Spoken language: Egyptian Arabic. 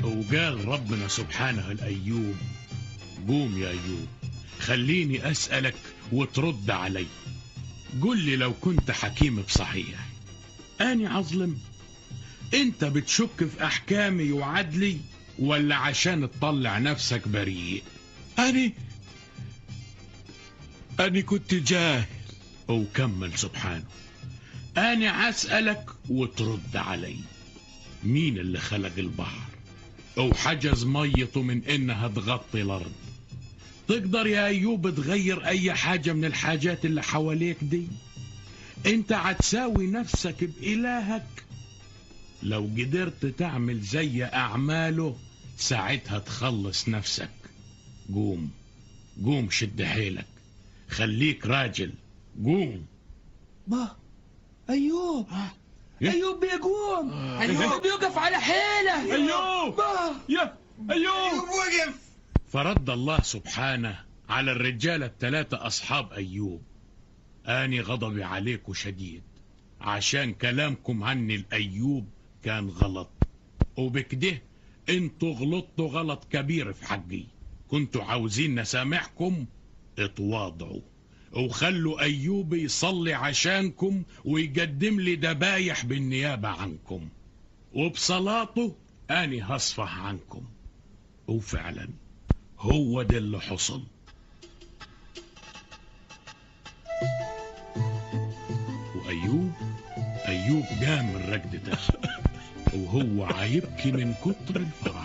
وقال ربنا سبحانه الأيوب قوم يا أيوب خليني أسألك وترد علي قل لي لو كنت حكيم بصحيح أني عظلم أنت بتشك في أحكامي وعدلي ولا عشان تطلع نفسك بريء أني أني كنت جاهل وكمل سبحانه أنا أسألك وترد علي مين اللي خلق البحر أو حجز ميته من إنها تغطي الأرض تقدر يا أيوب تغير أي حاجة من الحاجات اللي حواليك دي أنت هتساوي نفسك بإلهك لو قدرت تعمل زي أعماله ساعتها تخلص نفسك قوم قوم شد حيلك خليك راجل قوم با أيوب أيوب بيقوم أيوب بيوقف على حيله أيوب با يا أيوب وقف فرد الله سبحانه على الرجال الثلاثة أصحاب أيوب آني غضبي عليكم شديد عشان كلامكم عني الأيوب كان غلط وبكده انتوا غلطتوا غلط كبير في حقي كنتوا عاوزين نسامحكم اتواضعوا وخلوا أيوب يصلي عشانكم ويقدم لي دبايح بالنيابة عنكم وبصلاته أني هصفح عنكم وفعلا هو ده اللي حصل وأيوب أيوب قام من رقدته وهو عيبكي من كتر الفرح